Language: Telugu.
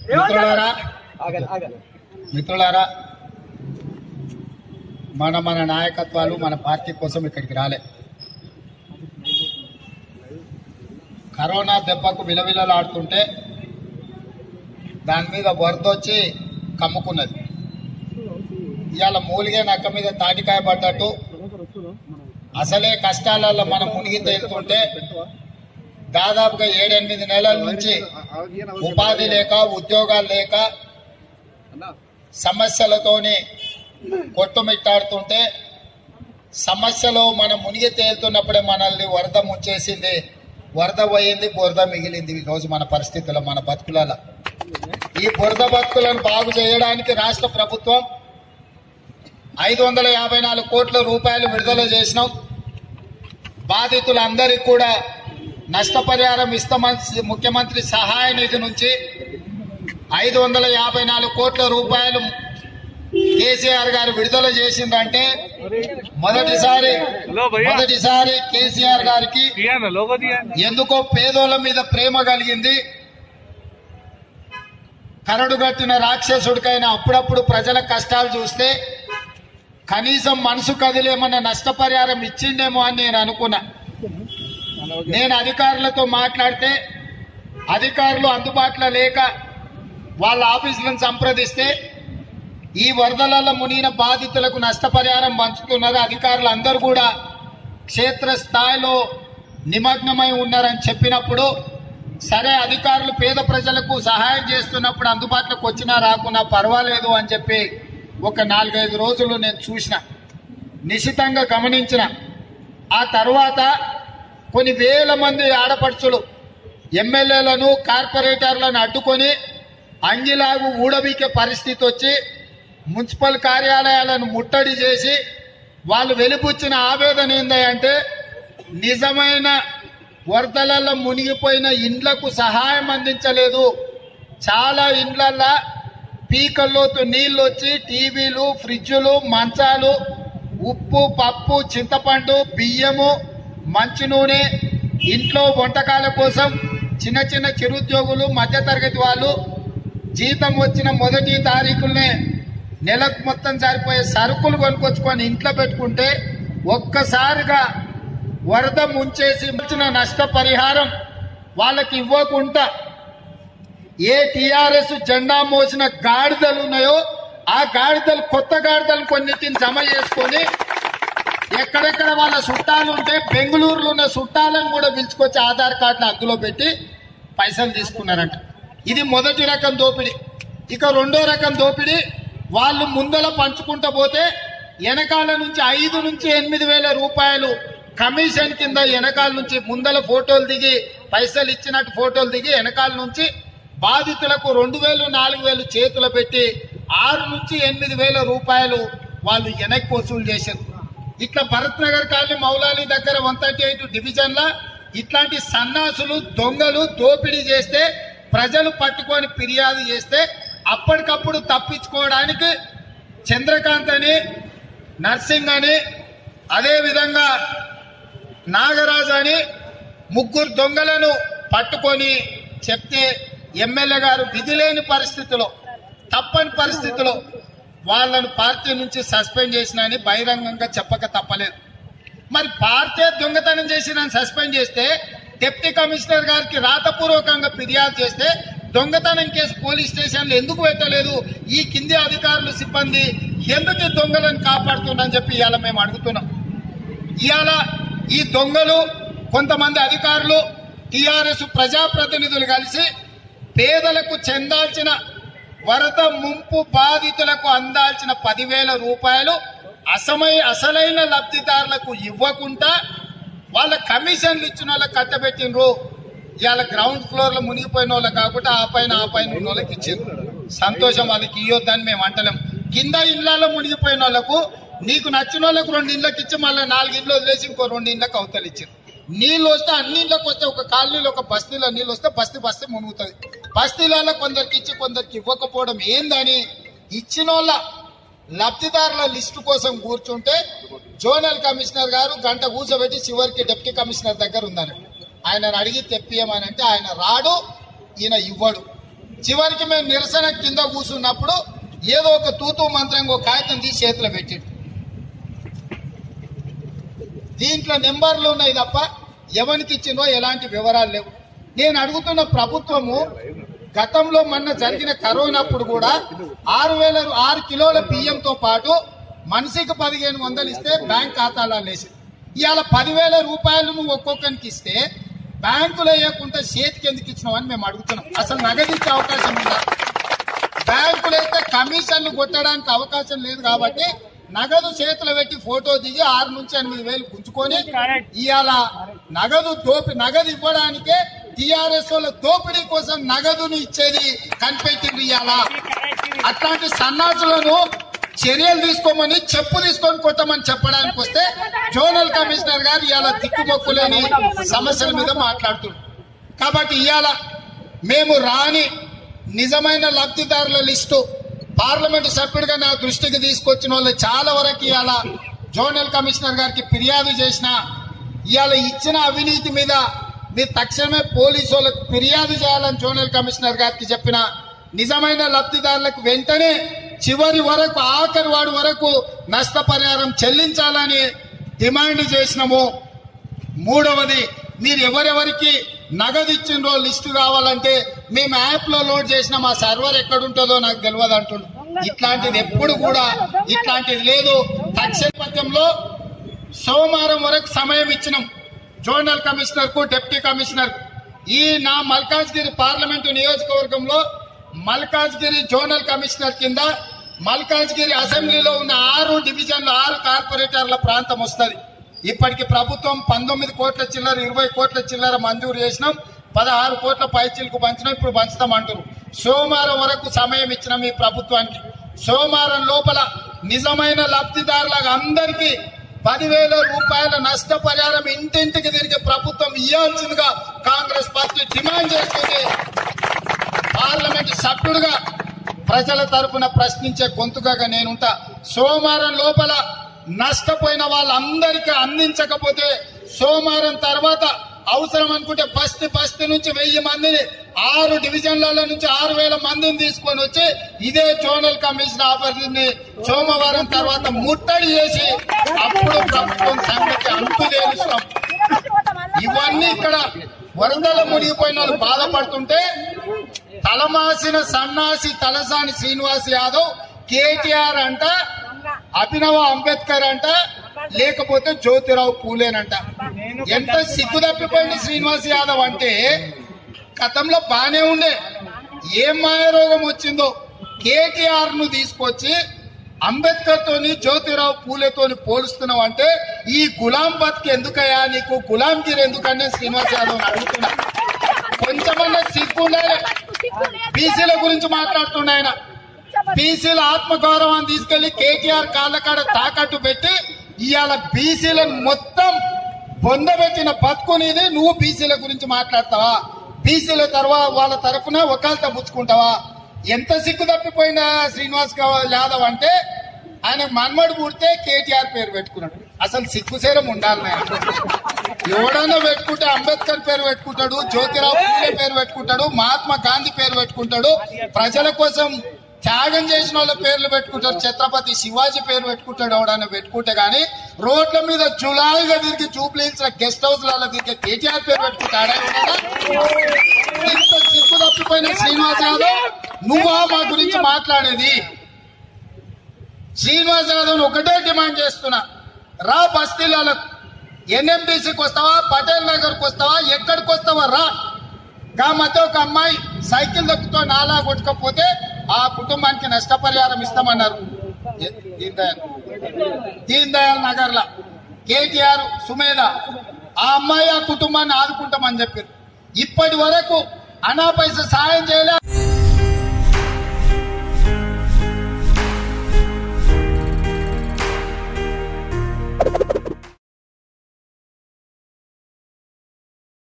మిత్రులారా మిత్రులారా మన మన నాయకత్వాలు మన పార్టీ కోసం ఇక్కడికి రాలే కరోనా దెబ్బకు విలవిలలాడుతుంటే దాని మీద వరదొచ్చి కమ్ముకున్నది ఇవాళ మూలిగే నక్క మీద తాటికాయ పడ్డట్టు అసలే కష్టాలలో మనం మునిగి తేలుతుంటే దాదాపుగా ఏడెనిమిది నెలల నుంచి ఉపాధి లేక ఉద్యోగాలు లేక సమస్యలతోని కొట్టుమిట్టాడుతుంటే సమస్యలో మనం మునిగి తేలుతున్నప్పుడే మనల్ని వరద ముంచేసింది వరద పోయింది బురద మిగిలింది ఈ రోజు మన పరిస్థితుల్లో మన బతుకులలో ఈ బురద బతుకులను బాగు చేయడానికి రాష్ట్ర ప్రభుత్వం ఐదు వందల యాభై నాలుగు కోట్ల రూపాయలు విడుదల చేసినాం బాధితులందరికీ కూడా నష్టపరిహారం ఇస్తామని ముఖ్యమంత్రి సహాయ నిధి నుంచి ఐదు వందల యాభై నాలుగు కోట్ల రూపాయలు కేసీఆర్ గారు విడుదల చేసిందంటే మొదటిసారి హలో భయ్యా మొదటిసారి కేసీఆర్ గారికి दिया ना लोगो दिया ఎందుకో పేదోళ్ళ మీద ప్రేమ కలిగింది కరడుగట్టిన రాక్షసుడికైనా అప్పుడప్పుడు ప్రజల కష్టాలు చూస్తే కనీసం మనసు కదిలేమన్న నష్టపరిహారం ఇచ్చిండేమో అని నేను అనుకున్నా నేను అధికారులతో మాట్లాడితే అధికారులు అందుబాటులో లేక వాళ్ళ ఆఫీసులను సంప్రదిస్తే ఈ వరదలలో మునిగిన బాధితులకు నష్టపరిహారం పంచుతున్నారు అధికారులు అందరూ కూడా క్షేత్ర స్థాయిలో నిమగ్నమై ఉన్నారని చెప్పినప్పుడు సరే అధికారులు పేద ప్రజలకు సహాయం చేస్తున్నప్పుడు అందుబాటులోకి వచ్చినా రాకున్నా పర్వాలేదు అని చెప్పి ఒక నాలుగైదు రోజులు నేను చూసిన నిశితంగా గమనించిన ఆ తర్వాత కొన్ని వేల మంది ఆడపడుచులు ఎమ్మెల్యేలను కార్పొరేటర్లను అడ్డుకొని అంగిలాగు ఊడబీకే పరిస్థితి వచ్చి మున్సిపల్ కార్యాలయాలను ముట్టడి చేసి వాళ్ళు వెలిపుచ్చిన ఆవేదన ఏందంటే నిజమైన వరదలలో మునిగిపోయిన ఇండ్లకు సహాయం అందించలేదు చాలా ఇండ్లల్లో పీకల్లోతు నీళ్ళు వచ్చి టీవీలు ఫ్రిడ్జులు మంచాలు ఉప్పు పప్పు చింతపండు బియ్యము మంచి నూనె ఇంట్లో వంటకాల కోసం చిన్న చిన్న చిరుద్యోగులు మధ్యతరగతి వాళ్ళు జీతం వచ్చిన మొదటి తారీఖులనే నెలకు మొత్తం సరిపోయే సరుకులు కొనుక్కొచ్చుకొని ఇంట్లో పెట్టుకుంటే ఒక్కసారిగా వరద ముంచేసి వచ్చిన నష్టపరిహారం వాళ్ళకి ఇవ్వకుండా ఏ టిఆర్ఎస్ జెండా మోసిన గాడిదలు ఉన్నాయో ఆ గాడిదలు కొత్త గాడిదలు కొన్నిటిని జమ చేసుకొని ఎక్కడెక్కడ వాళ్ళ చుట్టాలు ఉంటే బెంగళూరులో ఉన్న చుట్టాలను కూడా పిలుచుకొచ్చి ఆధార్ కార్డులు అందులో పెట్టి పైసలు తీసుకున్నారంట ఇది మొదటి రకం దోపిడీ ఇక రెండో రకం దోపిడీ వాళ్ళు ముందల పంచుకుంటూ పోతే వెనకాల నుంచి ఐదు నుంచి ఎనిమిది వేల రూపాయలు కమిషన్ కింద వెనకాల నుంచి ముందల ఫోటోలు దిగి పైసలు ఇచ్చినట్టు ఫోటోలు దిగి వెనకాల నుంచి బాధితులకు రెండు వేలు నాలుగు వేలు చేతులు పెట్టి ఆరు నుంచి ఎనిమిది వేల రూపాయలు వాళ్ళు వెనక్కి వసూలు చేశారు ఇట్లా భరత్ నగర్ కాలనీ మౌలాలి దగ్గర వన్ థర్టీ ఎయిట్ డివిజన్ లా ఇట్లాంటి సన్నాసులు దొంగలు దోపిడీ చేస్తే ప్రజలు పట్టుకొని ఫిర్యాదు చేస్తే అప్పటికప్పుడు తప్పించుకోవడానికి చంద్రకాంత్ అని నర్సింగ్ అని అదే విధంగా నాగరాజు అని ముగ్గురు దొంగలను పట్టుకొని చెప్తే ఎమ్మెల్యే గారు విధి లేని పరిస్థితిలో తప్పని పరిస్థితిలో వాళ్ళను పార్టీ నుంచి సస్పెండ్ చేసిన అని బహిరంగంగా చెప్పక తప్పలేదు మరి పార్టీ దొంగతనం చేసి నన్ను సస్పెండ్ చేస్తే డిప్యూటీ కమిషనర్ గారికి రాతపూర్వకంగా ఫిర్యాదు చేస్తే దొంగతనం కేసు పోలీస్ స్టేషన్లో ఎందుకు పెట్టలేదు ఈ కింది అధికారులు సిబ్బంది ఎందుకు ఈ దొంగలను కాపాడుతున్నారని చెప్పి ఇవాళ మేము అడుగుతున్నాం ఇవాళ ఈ దొంగలు కొంతమంది అధికారులు టిఆర్ఎస్ ప్రజాప్రతినిధులు కలిసి పేదలకు చెందాల్సిన వరద ముంపు బాధితులకు అందాల్సిన పదివేల రూపాయలు అసమై అసలైన లబ్ధిదారులకు ఇవ్వకుండా వాళ్ళ కమిషన్లు ఇచ్చిన వాళ్ళకి కట్టబెట్టినరు ఇవాళ గ్రౌండ్ ఫ్లోర్ లో మునిగిపోయిన వాళ్ళకి కాకుండా ఆ పైన ఆ పైన ఉన్న వాళ్ళకి ఇచ్చిండ్రు సంతోషం వాళ్ళకి ఇవ్వద్దని మేము అంటలేం కింద ఇళ్లలో మునిగిపోయిన వాళ్ళకు నీకు నచ్చిన వాళ్ళకు రెండు ఇళ్ళకి ఇచ్చి మళ్ళీ నాలుగు ఇళ్ళు వదిలేసి ఇంకో రెండు ఇళ్ళకి అవతలు ఇచ్చారు నీళ్ళు వస్తే అన్ని ఇళ్ళకి వస్తే ఒక కాలనీలో ఒక బస్తీలో నీళ్ళు వస్తే బస్తీ బస్తీ మునుగుతుంది బస్తీలలో కొందరికి ఇచ్చి కొందరికి ఇవ్వకపోవడం ఏందని ఇచ్చిన వాళ్ళ లబ్ధిదారుల లిస్టు కోసం కూర్చుంటే జోనల్ కమిషనర్ గారు గంట కూర్చోబెట్టి చివరికి డిప్యూటీ కమిషనర్ దగ్గర ఉందని ఆయన అడిగి తెప్పియమని అంటే ఆయన రాడు ఈయన ఇవ్వడు చివరికి మేము నిరసన కింద కూర్చున్నప్పుడు ఏదో ఒక తూతూ మంత్రంగా ఒక కాగితం తీసి చేతిలో పెట్టిండు దీంట్లో నెంబర్లు ఉన్నాయి తప్ప ఎవరికి ఇచ్చిందో ఎలాంటి వివరాలు లేవు నేను అడుగుతున్న ప్రభుత్వము గతంలో మొన్న జరిగిన కరోనాప్పుడు కూడా ఆరు వేల ఆరు కిలోల బియ్యంతో పాటు మనిషికి పదిహేను వందలు ఇస్తే బ్యాంక్ ఖాతాలో వేసి ఇవాళ పదివేల రూపాయలు నువ్వు ఒక్కొక్కరికి ఇస్తే బ్యాంకులో వేయకుండా చేతికి ఎందుకు ఇచ్చినావని మేము అడుగుతున్నాం అసలు నగదు ఇచ్చే అవకాశం ఉందా బ్యాంకులు అయితే కమిషన్లు కొట్టడానికి అవకాశం లేదు కాబట్టి నగదు చేతులు పెట్టి ఫోటో దిగి ఆరు నుంచి ఎనిమిది వేలు గుంజుకొని ఇవాళ నగదు దోపి నగదు ఇవ్వడానికే టిఆర్ఎస్ వాళ్ళ దోపిడీ కోసం నగదును ఇచ్చేది కనిపెట్టింది ఇవాళ అట్లాంటి సన్నాసులను చర్యలు తీసుకోమని చెప్పు తీసుకొని కొట్టమని చెప్పడానికి వస్తే జోనల్ కమిషనర్ గారు ఇవాళ దిక్కుమొక్కులేని సమస్యల మీద మాట్లాడుతున్నారు కాబట్టి ఇవాళ మేము రాని నిజమైన లబ్ధిదారుల లిస్టు పార్లమెంటు సభ్యుడిగా నా దృష్టికి తీసుకొచ్చిన వాళ్ళు చాలా వరకు ఇవాళ జోనల్ కమిషనర్ గారికి ఫిర్యాదు చేసిన ఇవాళ ఇచ్చిన అవినీతి మీద మీరు తక్షణమే పోలీసు వాళ్ళకు ఫిర్యాదు చేయాలని జోనల్ కమిషనర్ గారికి చెప్పిన నిజమైన లబ్ధిదారులకు వెంటనే చివరి వరకు ఆఖరి వాడి వరకు నష్టపరిహారం చెల్లించాలని డిమాండ్ చేసినాము మూడవది మీరు ఎవరెవరికి నగదు ఇచ్చిండ్రో లిస్టు కావాలంటే మేము యాప్ లో లోడ్ చేసిన మా సర్వర్ ఎక్కడ ఉంటుందో నాకు తెలియదు అంటుండ్రు ఇట్లాంటిది ఎప్పుడు కూడా ఇట్లాంటిది లేదు తక్షణపథ్యంలో సోమవారం వరకు సమయం ఇచ్చినాం జోనల్ కమిషనర్ కు డిప్యూటీ కమిషనర్ ఈ నా మల్కాజ్గిరి పార్లమెంటు నియోజకవర్గంలో మల్కాజ్గిరి జోనల్ కమిషనర్ కింద మల్కాజ్గిరి అసెంబ్లీలో ఉన్న ఆరు డివిజన్లు ఆరు కార్పొరేటర్ల ప్రాంతం వస్తుంది ఇప్పటికి ప్రభుత్వం పంతొమ్మిది కోట్ల చిల్లర ఇరవై కోట్ల చిల్లర మంజూరు చేసినాం పదహారు కోట్ల పైచీలకు పంచినాం ఇప్పుడు పంచుతామంటారు సోమవారం వరకు సమయం ఇచ్చినాం ఈ ప్రభుత్వానికి సోమవారం లోపల నిజమైన లబ్ధిదారులకు అందరికీ పదివేల రూపాయల నష్టపరిహారం ఇంటింటికి తిరిగి ప్రభుత్వం ఇవ్వాల్సిందిగా కాంగ్రెస్ పార్టీ డిమాండ్ చేస్తుంది పార్లమెంట్ సభ్యుడిగా ప్రజల తరపున ప్రశ్నించే గొంతుగా నేనుంటా సోమవారం లోపల నష్టపోయిన వాళ్ళందరికీ అందించకపోతే సోమవారం తర్వాత అవసరం అనుకుంటే బస్తి బస్తి నుంచి వెయ్యి మందిని ఆరు డివిజన్ల నుంచి ఆరు వేల మందిని తీసుకొని వచ్చి ఇదే జోనల్ కమిషన్ ఆఫీసుని సోమవారం తర్వాత ముట్టడి చేసి అప్పుడు ప్రభుత్వం సంగతి అంతు తేలుస్తాం ఇవన్నీ ఇక్కడ వరదల మునిగిపోయిన వాళ్ళు బాధపడుతుంటే తలమాసిన సన్నాసి తలసాని శ్రీనివాస్ యాదవ్ కేటీఆర్ అంట అభినవ అంబేద్కర్ అంట లేకపోతే జ్యోతిరావు పూలేనంట ఎంత సిగ్గు తప్పిపోయింది శ్రీనివాస్ యాదవ్ అంటే గతంలో బానే ఉండే ఏం మాయరోగం వచ్చిందో కేటీఆర్ ను తీసుకొచ్చి అంబేద్కర్ తోని జ్యోతిరావు పూలేతోని పోలుస్తున్నావు అంటే ఈ గులాం బతుకు ఎందుకయ్యా నీకు గులాంగిరి ఎందుకని శ్రీనివాస్ యాదవ్ అడుగుతున్నా కొంచెమన్నా సిగ్గు ఉండాలి బీసీల గురించి మాట్లాడుతుండే ఆయన బీసీల ఆత్మగౌరవాన్ని తీసుకెళ్లి కేటీఆర్ కాళ్ళ కాడ తాకట్టు పెట్టి ఇవాళ బీసీలను మొత్తం పొందబెట్టిన బతుకునేది నువ్వు బీసీల గురించి మాట్లాడతావా బీసీల తర్వాత వాళ్ళ తరఫున ఒకళ్ళతో పుచ్చుకుంటావా ఎంత సిగ్గు తప్పిపోయిన శ్రీనివాస్ గౌ- యాదవ్ అంటే ఆయన మన్మడు పుడితే కేటీఆర్ పేరు పెట్టుకున్నాడు అసలు సిగ్గుసేరం ఉండాలి నాయన. ఎవడన్నా పెట్టుకుంటే అంబేద్కర్ పేరు పెట్టుకుంటాడు జ్యోతిరావు పూలే పేరు పెట్టుకుంటాడు మహాత్మా గాంధీ పేరు పెట్టుకుంటాడు ప్రజల కోసం త్యాగం చేసిన వాళ్ళ పేర్లు పెట్టుకుంటారు ఛత్రపతి శివాజీ పేరు పెట్టుకుంటాడు ఎవడన్నా పెట్టుకుంటే గానీ రోడ్ల మీద జులాయిగా తిరిగి జూబ్లీహిల్స్ గెస్ట్ హౌస్ లలో తిరిగి కేటీఆర్ పేరు పెట్టుకుంటాడా ఎవడన్నా? ఇంత సిగ్గు తప్పిపోయిన శ్రీనివాస్ యాదవ్ నువ్వా మా గురించి మాట్లాడేది శ్రీనివాస్ యాదవ్ ఒకటే డిమాండ్ చేస్తున్నా రా బస్తీలలో ఎన్ఎండిసికి వస్తావా పటేల్ నగర్కి వస్తావా ఎక్కడికి వస్తావా రా గా మధ్య ఒక అమ్మాయి సైకిల్ దొక్కుతో నాలా కొట్టుకపోతే ఆ కుటుంబానికి నష్టపరిహారం ఇస్తామన్నారు ఎ- దీన్ దయాల్ దీన్ దయాల్ నగర్ లా కేటీఆర్ సుమేధ ఆ అమ్మాయి ఆ కుటుంబాన్ని ఆదుకుంటామని చెప్పారు ఇప్పటి వరకు అనా పైస సాయం చేయలే